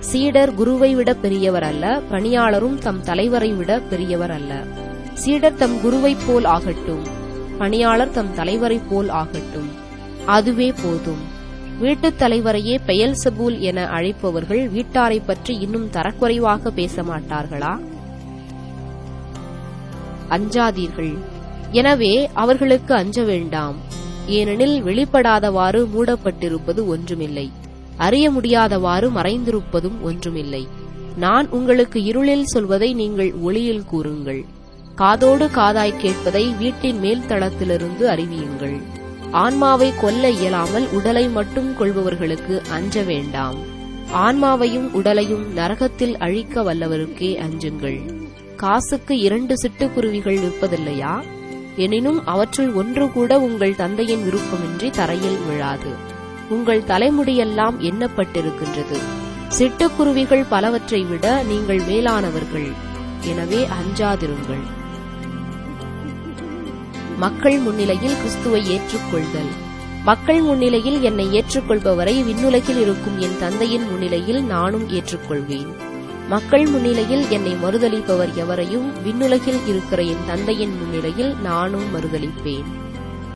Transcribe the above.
சீடர் குருவை விட பெரியவர் அல்ல பணியாளரும் தம் தலைவரை விட பெரியவர் அல்ல சீடர் தம் குருவைப் போல் ஆகட்டும் பணியாளர் தம் தலைவரைப் போல் ஆகட்டும் அதுவே போதும் வீட்டுத் தலைவரையே பெயல் சபூல் என அழைப்பவர்கள் வீட்டாரைப் பற்றி இன்னும் தரக்குறைவாக பேச மாட்டார்களா அஞ்சாதீர்கள் எனவே அவர்களுக்கு அஞ்ச வேண்டாம் ஏனெனில் வெளிப்படாதவாறு மூடப்பட்டிருப்பது ஒன்றுமில்லை அறிய முடியாதவாறு மறைந்திருப்பதும் ஒன்றுமில்லை நான் உங்களுக்கு இருளில் சொல்வதை நீங்கள் ஒளியில் கூறுங்கள் காதோடு காதாய் கேட்பதை வீட்டின் மேல் தளத்திலிருந்து அறிவியுங்கள் ஆன்மாவை கொல்ல இயலாமல் உடலை மட்டும் கொள்பவர்களுக்கு அஞ்ச வேண்டாம் ஆன்மாவையும் உடலையும் நரகத்தில் அழிக்க வல்லவருக்கே அஞ்சுங்கள் காசுக்கு இரண்டு சிட்டுக்குருவிகள் நிற்பதில்லையா எனினும் அவற்றுள் ஒன்று கூட உங்கள் தந்தையின் விருப்பமின்றி தரையில் விழாது உங்கள் தலைமுடியெல்லாம் எண்ணப்பட்டிருக்கின்றது சிட்டுக்குருவிகள் பலவற்றை விட நீங்கள் மேலானவர்கள் எனவே அஞ்சாதிருங்கள் மக்கள் முன்னிலையில் கிறிஸ்துவை ஏற்றுக்கொள்தல் மக்கள் முன்னிலையில் என்னை ஏற்றுக்கொள்பவரை விண்ணுலகில் இருக்கும் என் தந்தையின் முன்னிலையில் நானும் ஏற்றுக்கொள்வேன் மக்கள் முன்னிலையில் என்னை மறுதலிப்பவர் எவரையும் விண்ணுலகில் இருக்கிற என் தந்தையின் முன்னிலையில் நானும் மறுதலிப்பேன்